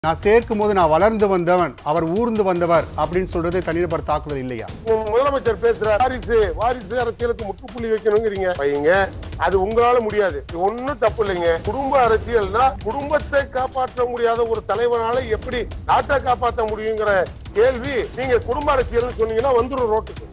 நான் சேர்க்கும் போது நான் வளர்ந்து வந்தவன் அவர் ஊர்ந்து வந்தவர் அப்படின்னு சொல்றது தனிநபர் தாக்குதல் இல்லையா உங்க முதலமைச்சர் பேசுற வாரிசு வாரிசு அரசியலுக்கு முற்றுப்புள்ளி வைக்கணுங்கிறீங்க வைங்க அது உங்களால முடியாது இது ஒண்ணும் தப்பு இல்லைங்க குடும்ப அரசியல்னா குடும்பத்தை காப்பாற்ற முடியாத ஒரு தலைவனால எப்படி நாட்டை காப்பாற்ற முடியுங்கிற கேள்வி நீங்க குடும்ப அரசியல்னு சொன்னீங்கன்னா வந்துரும் ரோட்டுக்கு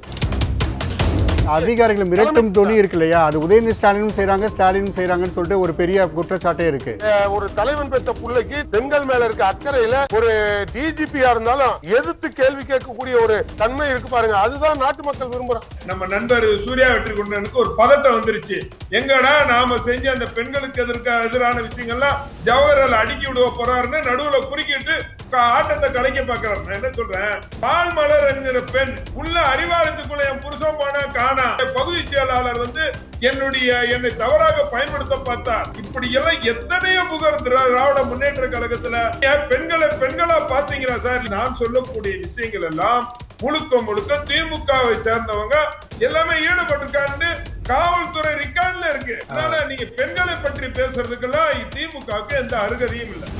அதிகாரிகள் மிரட்டும் துணி இருக்கு இல்லையா அது உதயநிதி ஸ்டாலினும் செய்றாங்க ஸ்டாலினும் செய்றாங்கன்னு சொல்லிட்டு ஒரு பெரிய குற்றச்சாட்டே இருக்கு அஹ், ஒரு தலைவன் பெற்ற பிள்ளைக்கு பெண்கள் மேல இருக்க அக்கறையில ஒரு டிஜிபியா இருந்தாலும் எதிர்த்து கேள்வி கேட்கக்கூடிய ஒரு தன்மை இருக்கு பாருங்க அதுதான் நாட்டு மக்கள் விரும்புறாங்க நம்ம நண்பர் சூர்யா வெற்றி கொண்டனுக்கு ஒரு பதட்டம் வந்துருச்சு எங்கடா நாம செஞ்ச அந்த பெண்களுக்கு எதிர்க்க எதிரான விஷயங்கள்லாம் ஜவஹர்லால் அடுக்கி விடுவ போறாருன்னு நடுவுல குறுக்கிட்டு க- ஆட்டத்தை கலைக்க பாக்குறாரு நான் என்ன சொல்றேன் பால் மலர் என்கிற பெண் உள்ள அறிவாலயத்துக்குள்ள என் புருஷன் போனா காணா பகுதி செயலாளர் வந்து என்னுடைய என்னை தவறாக பயன்படுத்த பார்த்தார் இப்படி எல்லாம் எத்தனையோ புகழ் திரா- திராவிட முன்னேற்ற கழகத்துல ஏன் பெண்களை பெண்களா பாத்தீங்களா சார் நான் சொல்லக்கூடிய விஷயங்கள் எல்லாம் முழுக்க முழுக்க திமுகவை சேர்ந்தவங்க எல்லாமே ஈடுபட்டிருக்கான்னு காவல்துறை ரிக்கார்ட்ல இருக்கு அதனால நீங்க பெண்களை பற்றி பேசுறதுக்கெல்லாம் திமுகவுக்கு எந்த அருகதையும் இல்லை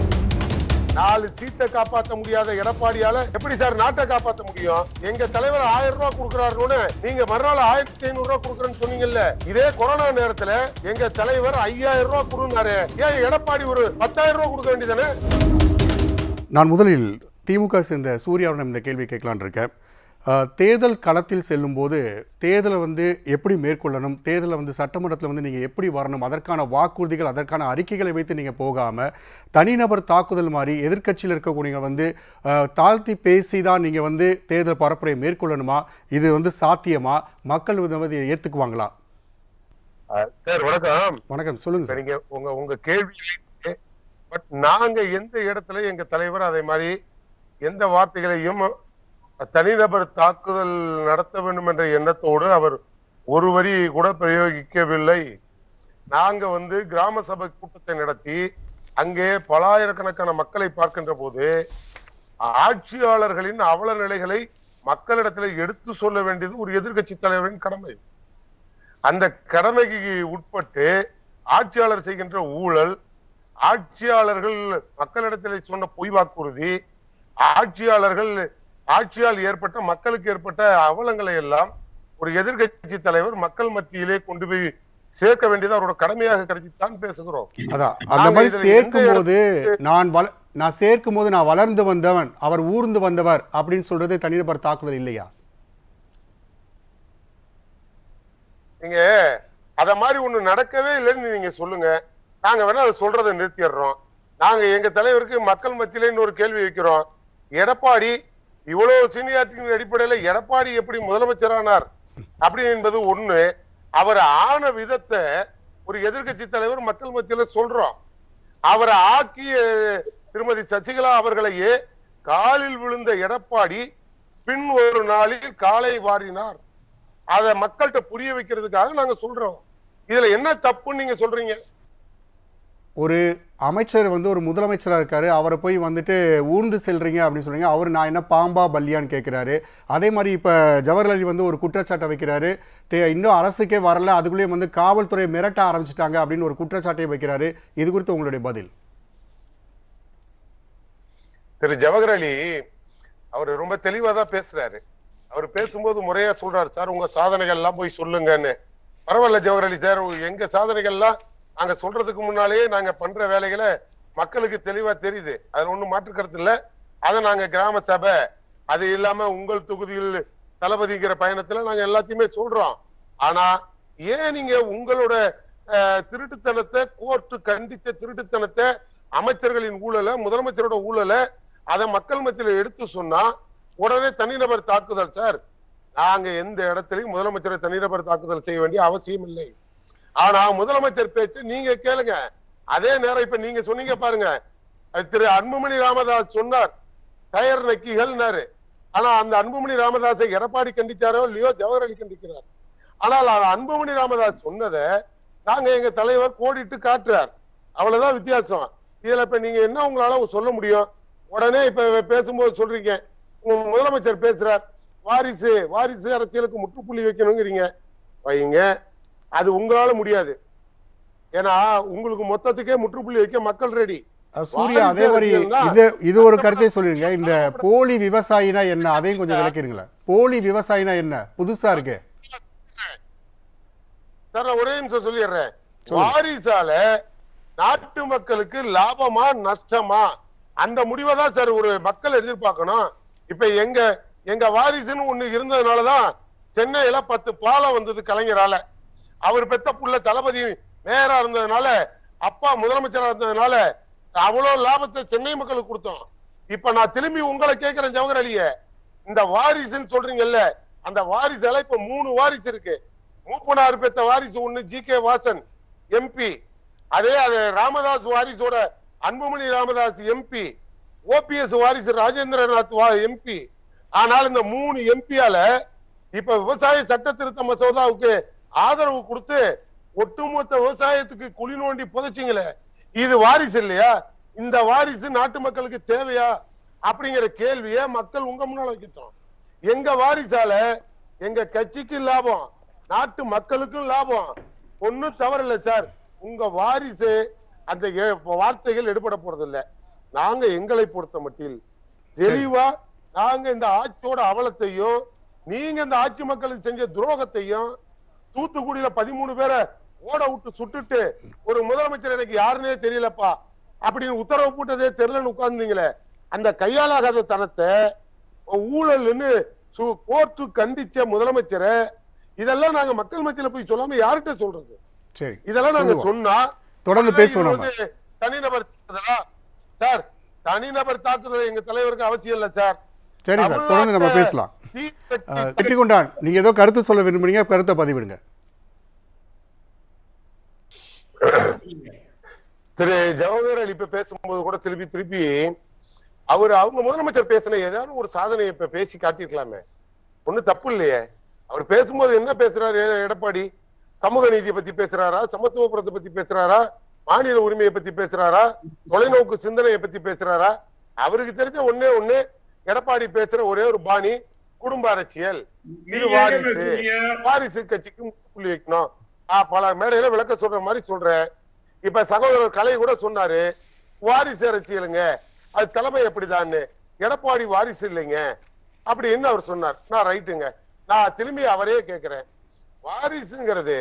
நாலு சீட்டை காப்பாத்த முடியாத எடப்பாடியால எப்படி சார் நாட்டை காப்பாத்த முடியும் எங்க தலைவர் ஆயிரம் ரூபாய் கொடுக்கறாருன்னு நீங்க மறுநாள் ஆயிரத்தி ஐநூறு ரூபாய் கொடுக்கறேன்னு சொன்னீங்கல்ல இதே கொரோனா நேரத்துல எங்க தலைவர் ஐயாயிரம் ரூபாய் கொடுனாரு ஏன் எடப்பாடி ஒரு பத்தாயிரம் ரூபாய் கொடுக்க வேண்டியதானே நான் முதலில் திமுக சேர்ந்த சூர்யாவிடம் இந்த கேள்வி கேட்கலான்னு இருக்கேன் அஹ், தேர்தல் களத்தில் செல்லும்போது தேர்தலை வந்து எப்படி மேற்கொள்ளணும் தேர்தலை வந்து சட்டமன்றத்தில் வந்து நீங்கள் எப்படி வரணும் அதற்கான வாக்குறுதிகள் அதற்கான அறிக்கைகளை வைத்து நீங்கள் போகாமல் தனிநபர் தாக்குதல் மாதிரி எதிர்க்கட்சியில் இருக்கக்கூடியவங்க வந்து அஹ், தாழ்த்தி பேசி தான் நீங்கள் வந்து தேர்தல் பரப்புரையை மேற்கொள்ளணுமா இது வந்து சாத்தியமா மக்கள் வந்து வந்து இதை ஏற்றுக்குவாங்களா சார் வணக்கம் வணக்கம் சொல்லுங்கள் சார் நீங்க உங்க உங்க கேள்வி பட் நாங்க எந்த இடத்துல எங்க தலைவர் அதே மாதிரி எந்த வார்த்தைகளையும் தனிநபர் தாக்குதல் நடத்த வேண்டும் என்ற எண்ணத்தோடு அவர் ஒரு வரி கூட பிரயோகிக்கவில்லை நாங்க வந்து கிராம சபை கூட்டத்தை நடத்தி அங்கே பலாயிரக்கணக்கான மக்களை பார்க்கின்ற போது ஆட்சியாளர்களின் அவல நிலைகளை மக்களிடத்தில் எடுத்து சொல்ல வேண்டியது ஒரு எதிர்க்கட்சி தலைவரின் கடமை அந்த கடமைக்கு உட்பட்டு ஆட்சியாளர் செய்கின்ற ஊழல் ஆட்சியாளர்கள் மக்களிடத்தில் சொன்ன பொய் வாக்குறுதி ஆட்சியாளர்கள் ஆட்சியால் ஏற்பட்ட மக்களுக்கு ஏற்பட்ட அவலங்களை எல்லாம் ஒரு எதிர்க்கட்சி தலைவர் மக்கள் மத்தியிலே கொண்டு போய் சேர்க்க வேண்டியது அவரோட கடமையாக கருதித்தான் பேசுகிறோம் அதான் அந்த நாங்க மாதிரி இதுல சேர்க்கும் எந்த போது நான் வள நான் சேர்க்கும் போது நான் வளர்ந்து வந்தவன் அவர் ஊர்ந்து வந்தவர் அப்படின்னு சொல்றது தனிநபர் தாக்குதல் இல்லையா நீங்க அத மாதிரி ஒண்ணு நடக்கவே இல்லைன்னு நீங்க சொல்லுங்க நாங்க வேணா அதை சொல்றதை நிறுத்திடுறோம் நாங்க எங்க தலைவருக்கு மக்கள் மத்தியில இன்னொரு கேள்வி வைக்கிறோம் எடப்பாடி இவ்வளவு சீனியாரிட்டியின் அடிப்படையில எடப்பாடி எப்படி முதலமைச்சரானார் அப்படி என்பது ஒண்ணு அவர் ஆன விதத்தை ஒரு எதிர்க்கட்சி தலைவர் மக்கள் மத்தியில சொல்றோம் அவரை ஆக்கிய திருமதி சசிகலா அவர்களையே காலில் விழுந்த எடப்பாடி பின் ஒரு நாளில் காலை வாரினார் அத மக்கள்கிட்ட புரிய வைக்கிறதுக்காக நாங்க சொல்றோம் இதுல என்ன தப்புன்னு நீங்க சொல்றீங்க ஒரு அமைச்சர் வந்து ஒரு முதலமைச்சராக இருக்காரு அவரை போய் வந்துட்டு ஊர்ந்து செல்றீங்க அப்படின்னு சொல்றீங்க அவர் நான் என்ன பாம்பா பல்லியான்னு கேட்குறாரு அதே மாதிரி இப்போ ஜவஹர்லால் வந்து ஒரு குற்றச்சாட்டை வைக்கிறாரு தே- இன்னும் அரசுக்கே வரல அதுக்குள்ளேயே வந்து காவல்துறை மிரட்ட ஆரம்பிச்சிட்டாங்க அப்படின்னு ஒரு குற்றச்சாட்டை வைக்கிறாரு இது குறித்து உங்களுடைய பதில் திரு ஜவஹர் அலி அவர் ரொம்ப தெளிவா தான் பேசுறாரு அவர் பேசும்போது முறையா சொல்றாரு சார் உங்க சாதனைகள் எல்லாம் போய் சொல்லுங்கன்னு பரவாயில்ல ஜவஹர் அலி சார் எங்க சாதனைகள் எல்லாம் நாங்க சொல்றதுக்கு முன்னாலேயே நாங்க பண்ற வேலைகளை மக்களுக்கு தெளிவா தெரியுது அதுல ஒண்ணும் மாற்று கருத்து இல்ல அதை நாங்க கிராம சபை அது இல்லாம உங்கள் தொகுதியில் தளபதிங்கிற பயணத்துல நாங்க எல்லாத்தையுமே சொல்றோம் ஆனா ஏன் நீங்க உங்களோட அஹ், திருட்டுத்தனத்தை கோர்ட்டு கண்டித்த திருட்டுத்தனத்தை அமைச்சர்களின் ஊழலை முதலமைச்சரோட ஊழலை அதை மக்கள் மத்தியில எடுத்து சொன்னா உடனே தனிநபர் தாக்குதல் சார் நாங்க எந்த இடத்துலயும் முதலமைச்சரை தனிநபர் தாக்குதல் செய்ய வேண்டிய அவசியம் இல்லை ஆனா முதலமைச்சர் பேச்சு நீங்க கேளுங்க அதே நேரம் இப்ப நீங்க சொன்னீங்க பாருங்க அது திரு அன்புமணி ராமதாஸ் சொன்னார் டயர் நக்கிகள்னாரு ஆனா அந்த அன்புமணி ராமதாஸை எடப்பாடி கண்டிச்சாரோ இல்லையோ ஜவஹர் அலி கண்டிக்கிறார் ஆனால் அது அன்புமணி ராமதாஸ் சொன்னதை நாங்க எங்க தலைவர் கோடிட்டு காட்டுறார் அவ்வளவுதான் வித்தியாசம் இதுல இப்ப நீங்க என்ன உங்களால சொல்ல முடியும் உடனே இப்ப பேசும்போது சொல்றீங்க உங்க முதலமைச்சர் பேசுறார் வாரிசு வாரிசு அரசியலுக்கு முற்றுப்புள்ளி வைக்கணுங்கிறீங்க வைங்க அது உங்களால முடியாது ஏன்னா உங்களுக்கு மொத்தத்துக்கே முற்றுப்புள்ளி வைக்க மக்கள் ரெடி அஹ் சூர்யா வாரிசு அதே மாதிரி அரசியல்னா இந்த இது ஒரு கருத்தை சொல்லிருங்க இந்த போலி விவசாயினா என்ன அதையும் கொஞ்சம் விளக்கிடுங்களேன் போலி விவசாயினா என்ன புதுசா இருக்கு சார் நான் ஒரே நிமிஷம் சொல்லிடுறேன் வாரிசால நாட்டு மக்களுக்கு லாபமா நஷ்டமா அந்த முடிவை தான் சார் ஒரு மக்கள் எதிர்பார்க்கணும் இப்ப எங்க எங்க வாரிசுன்னு ஒண்ணு இருந்ததுனாலதான் சென்னையில பத்து பாலம் வந்தது கலைஞரால அவர் பெத்த புள்ள தளபதி மேயரா இருந்ததுனால அப்பா முதலமைச்சரா இருந்ததுனால அவ்வளவு லாபத்தை சென்னை மக்களுக்கு கொடுத்தோம் இப்ப நான் திரும்பி உங்களை கேட்கிறேன் ஜவஹர் அலியே இந்த வாரிசுன்னு சொல்றீங்கல்ல அந்த வாரிசால இப்ப மூணு வாரிசு இருக்கு மூப்பனார் பெத்த வாரிசு ஒண்ணு ஜி கே வாசன் எம்பி அதே அது ராமதாஸ் வாரிசோட அன்புமணி ராமதாஸ் எம்பி ஓபிஎஸ் வாரிசு ராஜேந்திரநாத் எம்பி ஆனால் இந்த மூணு எம்பியால இப்ப விவசாய சட்ட திருத்த மசோதாவுக்கு ஆதரவு கொடுத்து ஒட்டுமொத்த விவசாயத்துக்கு குழி நோண்டி புதைச்சிங்களே இது வாரிசு இல்லையா இந்த வாரிசு நாட்டு மக்களுக்கு தேவையா அப்படிங்கிற கேள்வியை மக்கள் உங்க முன்னால வைக்கிட்டோம் எங்க வாரிசால எங்க கட்சிக்கு லாபம் நாட்டு மக்களுக்கும் லாபம் ஒண்ணும் தவறில்ல சார் உங்க வாரிசு அந்த எ- வார்த்தைகள் எடுபட போறது இல்ல நாங்க எங்களை பொறுத்த மட்டில் தெளிவா நாங்க இந்த ஆட்சியோட அவலத்தையும் நீங்க இந்த ஆட்சி மக்களுக்கு செஞ்ச துரோகத்தையும் தூத்துக்குடியில பதிமூணு பேரை ஓட விட்டு சுட்டுட்டு ஒரு முதலமைச்சர் எனக்கு யாருன்னே தெரியலப்பா அப்படின்னு உத்தரவு போட்டதே தெரியலன்னு உட்கார்ந்தீங்களே அந்த கையாலாகாத தனத்தை ஊழல்னு சு- கோர்ட்டு கண்டிச்ச முதலமைச்சரை இதெல்லாம் நாங்க மக்கள் மத்தியில போய் சொல்லாம யார்கிட்ட சொல்றது சரி இதெல்லாம் நாங்க சொல்லுவோம். சொன்னா தொடர்ந்து உடனே பேசுவோம் இது நம்ம. வந்து தனிநபர் தாக்குதலா சார் தனிநபர் தாக்குதல் எங்க தலைவருக்கு அவசியம் இல்ல சார் சரி சார் தொடர்ந்து நம்ம தமிழ்நாட்டை பேசலாம் தீர்க்கட்சி அஹ், வெற்றி கொண்டான் நீங்க ஏதோ கருத்து சொல்ல விரும்புறீங்க கருத்தை பதிவிடுங்க திரு ஜவஹர் அலி இப்ப பேசும்போது கூட திருப்பி திருப்பி அவர் அவங்க முதலமைச்சர் பேசின ஏதாவது ஒரு சாதனையை இப்ப பேசி காட்டிருக்கலாமே ஒண்ணும் தப்பு இல்லையே அவர் பேசும்போது என்ன பேசுறாரு எ- எடப்பாடி சமூக நீதியை பத்தி பேசுறாரா சமத்துவபுரத்தை பத்தி பேசுறாரா மாநில உரிமையை பத்தி பேசுறாரா தொலைநோக்கு சிந்தனையை பத்தி பேசுறாரா அவருக்கு தெரிஞ்ச ஒண்ணே ஒண்ணு எடப்பாடி பேசுற ஒரே ஒரு பாணி குடும்ப அரசியல் இது நீங்க என்ன வாரிசு பேசுறீங்க? வாரிசு கட்சிக்கு முற்றுப்புள்ளி வைக்கணும் ஆஹ் பல மேடையில விளக்க சொல்ற மாதிரி சொல்றேன் இப்ப சகோதரர் கலை கூட சொன்னாரு வாரிசு அரசியலுங்க அது தலைமை எப்படிதான்னு எடப்பாடி வாரிசு இல்லைங்க அப்படின்னு அவர் சொன்னார் நான் ரைட்டுங்க நான் திரும்பி அவரே கேக்குறேன் வாரிசுங்கிறது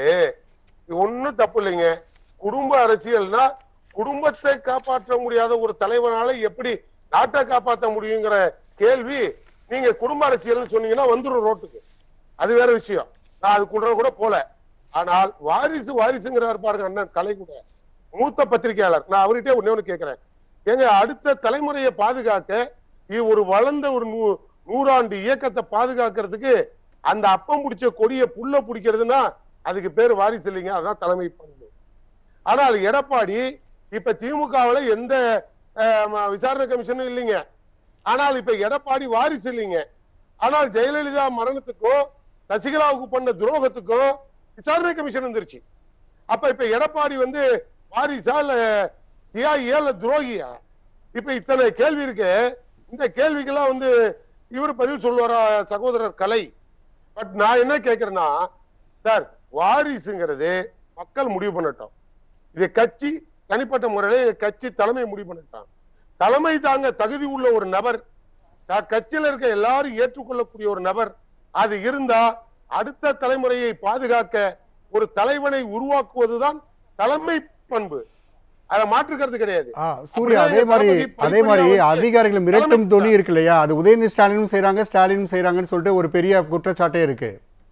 ஒண்ணும் தப்பு இல்லைங்க குடும்ப அரசியல்னா குடும்பத்தை காப்பாற்ற முடியாத ஒரு தலைவனால எப்படி நாட்டை காப்பாற்ற முடியுங்கிற கேள்வி நீங்க குடும்ப அரசியல்னு சொன்னீங்கன்னா வந்துரும் ரோட்டுக்கு அது வேற விஷயம் நான் அதுக்குள்ள கூட போல ஆனால் வாரிசு வாரிசுங்கிறாரு பாருங்க அண்ணன் கலை கூட மூத்த பத்திரிகையாளர் நான் அவர்கிட்ட ஒண்ணே ஒண்ணு கேட்கிறேன் ஏங்க அடுத்த தலைமுறையை பாதுகாக்க இது ஒரு வளர்ந்த ஒரு நூ- நூறாண்டு இயக்கத்தை பாதுகாக்கிறதுக்கு அந்த அப்பம் பிடிச்ச கொடியை புல்ல பிடிக்கிறதுனா அதுக்கு பேர் வாரிசு இல்லைங்க அதான் தலைமை பண்பு ஆனால் எடப்பாடி இப்ப திமுகவுல எந்த அஹ், ம- விசாரணை கமிஷனும் இல்லைங்க ஆனால் இப்ப எடப்பாடி வாரிசு இல்லைங்க ஆனால் ஜெயலலிதா மரணத்துக்கும் சசிகலாவுக்கு பண்ண துரோகத்துக்கும் விசாரணை கமிஷன் வந்துருச்சு அப்ப இப்ப எடப்பாடி வந்து வாரிசா இல்ல தியாகியா இல்ல துரோகியா இப்ப இத்தனை கேள்வி இருக்கு இந்த கேள்விக்கெல்லாம் வந்து இவர் பதில் சொல்லுவாரா சகோதரர் கலை பட் நான் என்ன கேக்குறேன்னா சார் வாரிசுங்கிறது மக்கள் முடிவு பண்ணட்டும் இது கட்சி தனிப்பட்ட முறையில எங்க கட்சி தலைமை முடிவு பண்ணிட்டான் தலைமை தாங்க தகுதி உள்ள ஒரு நபர் த- கட்சியில இருக்க எல்லாரும் ஏற்றுக்கொள்ளக்கூடிய ஒரு நபர் அது இருந்தா அடுத்த தலைமுறையை பாதுகாக்க ஒரு தலைவனை உருவாக்குவதுதான் தலைமை பண்பு அதை மாற்றுக்கிறது கிடையாது ஆ, சூர்யா அதே அப்படிதான் மாதிரி தளபதி அதே மாதிரி படிப்படியா வந்து அதிகாரிகளை மிரட்டும் தலைமை துணி இருக்கு இல்லையா அது உதயநிதி ஸ்டாலினும் செய்றாங்க ஸ்டாலினும் செய்றாங்கன்னு சொல்லிட்டு ஒரு பெரிய குற்றச்சாட்டே இருக்கு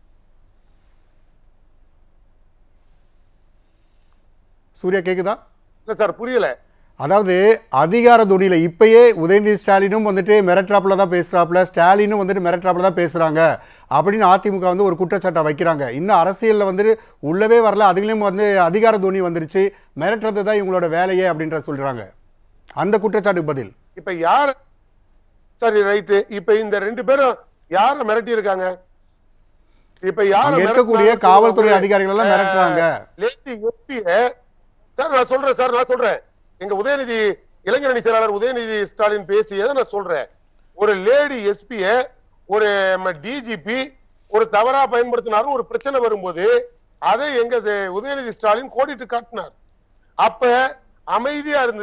சூர்யா கேக்குதா இல்ல சார் புரியல அதாவது அதிகார துணியில இப்பயே உதயநிதி ஸ்டாலினும் வந்துட்டு மிரட்ராப்ல தான் பேசுறாப்ல ஸ்டாலினும் வந்துட்டு மிரட்ராப்ல தான் பேசுறாங்க அப்படின்னு அதிமுக வந்து ஒரு குற்றச்சாட்டை வைக்கிறாங்க இன்னும் அரசியல்ல வந்துட்டு உள்ளவே வரல அதுலயும் வந்து அதிகார துணி வந்துருச்சு மிரட்டுறது தான் இவங்களோட வேலையே அப்படின்ற சொல்றாங்க அந்த குற்றச்சாட்டுக்கு பதில் இப்ப யார் சரி ரைட்டு இப்ப இந்த ரெண்டு பேரும் யார மிரட்டி இருக்காங்க இப்ப யார அங்க இருக்கக்கூடிய மிரட்டுனாங்க காவல்துறை சொல்லுங்க. அதிகாரிகள் எல்லாம் மிரட்டுறாங்க லேடி எஸ்பிய சார் நான் சொல்றேன் சார் நான் சொல்றேன் எங்க உதயநிதி இளைஞரணி செயலாளர் உதயநிதி ஸ்டாலின் பேசியதை நான் சொல்றேன் ஒரு லேடி எஸ்பிய ஒரு டிஜிபி ஒரு தவறா பயன்படுத்தினாரு ஒரு பிரச்சனை வரும்போது அதை எங்க இது உதயநிதி ஸ்டாலின் கோடிட்டு காட்டினார் அப்ப அமைதியா இருந்தது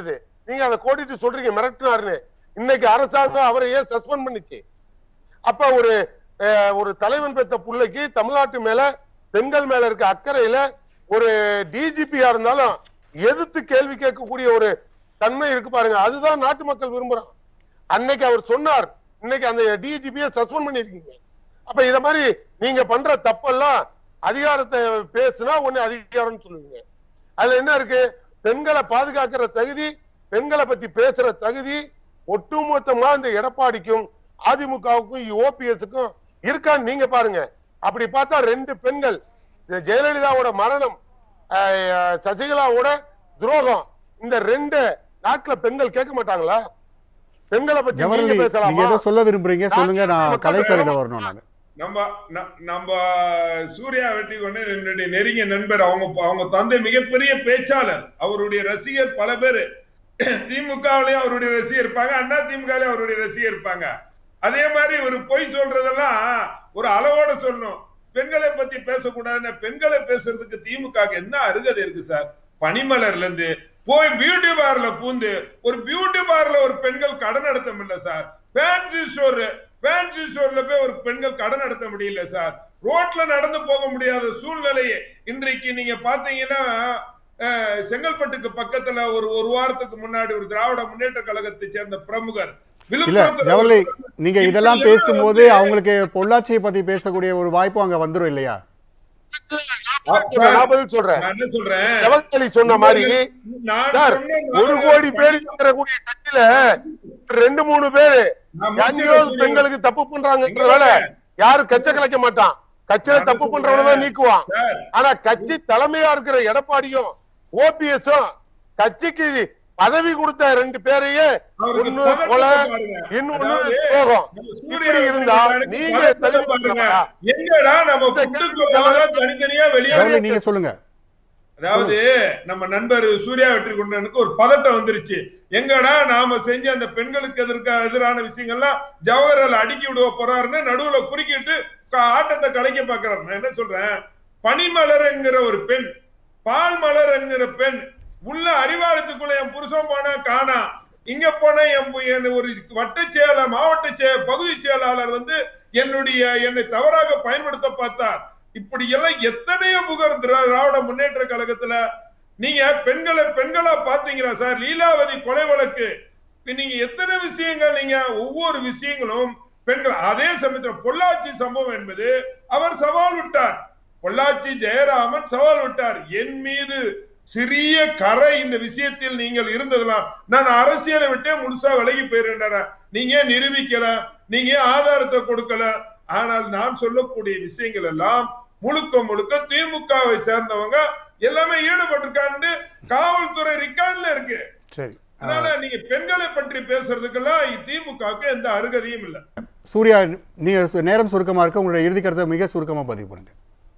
நீங்க அதை கோடிட்டு சொல்றீங்க மிரட்டினாருன்னு இன்னைக்கு அரசாங்கம் அவரை ஏன் சஸ்பெண்ட் பண்ணுச்சு அப்ப ஒரு அஹ், ஒரு தலைவன் பெற்ற புள்ளைக்கு தமிழ்நாட்டு மேல பெண்கள் மேல இருக்க அக்கறையில ஒரு டிஜிபியா இருந்தாலும் எதிர்த்து கேள்வி கேட்கக்கூடிய ஒரு தன்மை இருக்கு பாருங்க அதுதான் நாட்டு மக்கள் விரும்புறான் அன்னைக்கு அவர் சொன்னார் இன்னைக்கு அந்த டிஜிபியை சஸ்பெண்ட் பண்ணிருக்கீங்க அப்ப இத மாதிரி நீங்க பண்ற தப்பெல்லாம் அதிகாரத்தை பேசுனா ஒண்ணு அதிகாரம்னு சொல்லுவீங்க அதுல என்ன இருக்கு பெண்களை பாதுகாக்கிற தகுதி பெண்களை பத்தி பேசுற தகுதி ஒட்டுமொத்தமா இந்த எடப்பாடிக்கும் அதிமுகவுக்கும் ஓபிஎஸ்க்கும் இருக்கான்னு நீங்க பாருங்க அப்படி பார்த்தா ரெண்டு பெண்கள் ஜெ- ஜெயலலிதாவோட மரணம் அஹ், சசிகலாவோட துரோகம் இந்த ரெண்டு நாட்டுல பெண்கள் கேட்க மாட்டாங்களா பெண்களை பத்தி நீங்க ஜவஹர்லி நீங்க பேசலாமா ஏதோ சொல்ல விரும்புறீங்க சொல்லுங்க நான் கலைசாரிட வரணும் நான் நம்ம ந- நம்ம சூர்யா வெட்டி கொண்டு என்னுடைய நெருங்கிய நண்பர் அவங்க அவங்க தந்தை மிகப்பெரிய பேச்சாளர் அவருடைய ரசிகர் பல பேரு திமுகவிலயும் அவருடைய ரசிகர் இருப்பாங்க அண்ணா திமுகலயும் அவருடைய ரசிகர் இருப்பாங்க அதே மாதிரி ஒரு பொய் சொல்றதெல்லாம் ஒரு அளவோட சொல்லணும் பெண்களை பத்தி பேசக்கூடாதுன்னு பெண்களை பேசுறதுக்கு திமுக க்கு என்ன அருகதை இருக்கு சார் பனிமலர்ல இருந்து போய் பியூட்டி பார்ல பூந்து ஒரு பியூட்டி பார்ல ஒரு பெண்கள் கடன் நடத்த முடியல சார் ஃபேன்சி ஸ்டோர் ஃபேன்சி ஸ்டோர்ல போய் ஒரு பெண்கள் கடன் நடத்த முடியல சார் ரோட்ல நடந்து போக முடியாத சூழ்நிலையை இன்றைக்கு நீங்க பாத்தீங்கன்னா அஹ், செங்கல்பட்டுக்கு பக்கத்துல ஒரு ஒரு வாரத்துக்கு முன்னாடி ஒரு திராவிட முன்னேற்ற கழகத்தை சேர்ந்த பிரமுகர் இல்ல விழுப்புரத்துல ஜவஹர்லி நீங்க இப்படி இதெல்லாம் எல்லாம் பேசும்போது வந்து- அவங்களுக்கு பொள்ளாச்சியை பத்தி பேசக்கூடிய ஒரு வாய்ப்பு அங்க வந்துரும் இல்லையா நான் பதில் சொல்றேன் நான் என்ன சொல்றேன் ஜவஹர்லி சொன்ன மாதிரி நான் சார் சொன்ன ஒரு நாலு- கோடி பேர் இருக்கக்கூடிய கட்சியில ரெண்டு மூணு பேரு நான் முடிச்சிடுறேன் எங்கேயோ சூர்யா. பெண்களுக்கு தப்பு பண்றாங்கிறதால யாரும் கச்ச கலைக்க மாட்டான் கட்சியில நான் தப்பு சொல்றேன். பண்றவன தான் நீக்குவான் சார், ஆனா கட்சி தலைமையா இருக்கிற எடப்பாடியும் ஓபிஎஸும் கட்சிக்கு பதவி கொடுத்த ரெண்டு பேரையே அவருக்கு ஒண்ணு பதட்டத்தை கொலை பாருங்க. இன்னொன்னு அதாவது, போகும் நம்ம சூர்யா இப்படி இருந்தா அவர்களுக்கு நீங்க பதட்டத்தை தகுதி பாருங்க. பெற்றவரா? எங்கடா நம்ம இந்த புட்டுக்கு கட்சி வரலாம் தனித்தனியா வெளியே ஜவஹர்லி நீங்க சொல்லுங்க அதாவது நம்ம நண்பர் சூர்யா வெற்றி கொண்டனுக்கு ஒரு பதட்டம் வந்துருச்சு எங்கடா நாம செஞ்ச அந்த பெண்களுக்கு எதிர்க்க எதிரான விஷயங்கள்லாம் ஜவஹர்லால் அடுக்கி விடுவ போறாருன்னு நடுவுல குறுக்கிட்டு க- ஆட்டத்தை கலைக்க பாக்குறாரு நான் என்ன சொல்றேன் பனிமலர்ங்கிற ஒரு பெண் பால் மலர்ங்கிற பெண் உள்ள அறிவாலயத்துக்குள்ள என் புருஷன் போனா காணா இங்க போன என் பு- என் ஒரு வட்ட செயலர் மாவட்ட செய- பகுதி செயலாளர் வந்து என்னுடைய என்னை தவறாக பயன்படுத்த பார்த்தார் இப்படி எல்லாம் எத்தனையோ புகழ் திரா- திராவிட முன்னேற்ற கழகத்துல நீங்க பெண்களை பெண்களா பாத்தீங்களா சார் லீலாவதி கொலை வழக்கு இப்ப நீங்க எத்தனை விஷயங்கள் நீங்க ஒவ்வொரு விஷயங்களும் பெண்கள் அதே சமயத்துல பொள்ளாச்சி சம்பவம் என்பது அவர் சவால் விட்டார் பொள்ளாச்சி ஜெயராமன் சவால் விட்டார் என் மீது சிறிய கரை இந்த விஷயத்தில் நீங்கள் இருந்ததெல்லாம் நான் அரசியலை விட்டே முழுசா விலகி போயிருந்தேன் நீங்க ஏன் நிரூபிக்கல நீங்க ஏன் ஆதாரத்தை கொடுக்கல ஆனால் நான் சொல்லக்கூடிய விஷயங்கள் எல்லாம் முழுக்க முழுக்க திமுகவை சேர்ந்தவங்க எல்லாமே ஈடுபட்டிருக்கான்னு காவல்துறை ரிக்கார்ட்ல இருக்கு சரி அதனால நீங்க பெண்களை பற்றி பேசுறதுக்கெல்லாம் திமுகவுக்கு எந்த அருகதையும் இல்லை சூர்யா நீங்க சு- நேரம் சுருக்கமா இருக்க உங்களுடைய இறுதி கருத்தை மிக சுருக்கமா பதிவு பண்ணுங்க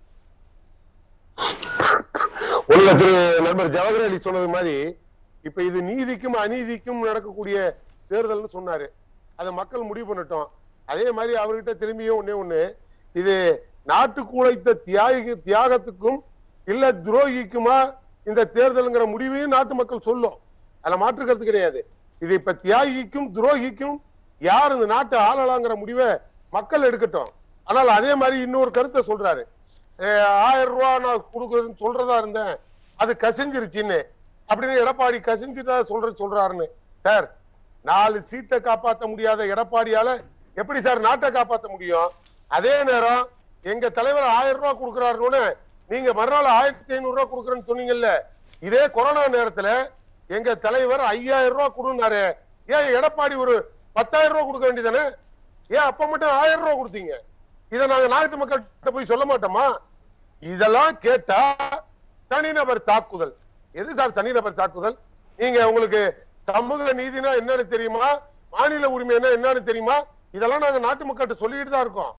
ஒரு லட்சம் நண்பர் ஜவஹர் அலி சொன்னது மாதிரி இப்ப இது நீதிக்கும் அநீதிக்கும் நடக்கக்கூடிய தேர்தல்னு சொன்னாரு அதை மக்கள் முடிவு பண்ணட்டும் அதே மாதிரி அவர்கிட்ட திரும்பியும் ஒண்ணே ஒண்ணு இது நாட்டுக்கு உழைத்த தியாகி தியாகத்துக்கும் இல்ல துரோகிக்குமா இந்த தேர்தல்ங்கிற முடிவையும் நாட்டு மக்கள் சொல்லும் அதுல மாற்று கருத்து கிடையாது இது இப்ப தியாகிக்கும் துரோகிக்கும் யார் இந்த நாட்டை ஆளலாங்கிற முடிவை மக்கள் எடுக்கட்டும் ஆனால் அதே மாதிரி இன்னொரு கருத்தை சொல்றாரு அஹ் ஆயிரம் ரூபாய் நான் கொடுக்குறேன்னு சொல்றதா இருந்தேன் அது கசிஞ்சிருச்சுன்னு அப்படின்னு எடப்பாடி கசிஞ்சுட்டா சொல்ற சொல்றாருன்னு சார் நாலு சீட்டை காப்பாத்த முடியாத எடப்பாடியால எப்படி சார் நாட்டை காப்பாத்த முடியும் அதே நேரம் எங்க தலைவர் ஆயிரம் ரூபாய் கொடுக்குறாருன்னு நீங்க மறுநாள் ஆயிரத்தி ஐநூறு ரூபாய் கொடுக்குறேன்னு சொன்னீங்கல்ல இதே கொரோனா நேரத்துல எங்க தலைவர் ஐயாயிரம் ரூபாய் கொடுனாரு ஏன் எடப்பாடி ஒரு பத்தாயிரம் ரூபாய் கொடுக்க வேண்டியதானே ஏன் அப்ப மட்டும் ஆயிரம் ரூபாய் கொடுத்தீங்க இதை நாங்க நாட்டு மக்கள்கிட்ட போய் சொல்ல மாட்டோமா இதெல்லாம் கேட்டா தனிநபர் தாக்குதல் எது சார் தனிநபர் தாக்குதல் நீங்க உங்களுக்கு சமூக நீதினா என்னன்னு தெரியுமா மாநில உரிமைனா என்னன்னு தெரியுமா இதெல்லாம் நாங்க நாட்டு மக்கள்கிட்ட சொல்லிட்டு தான் இருக்கோம்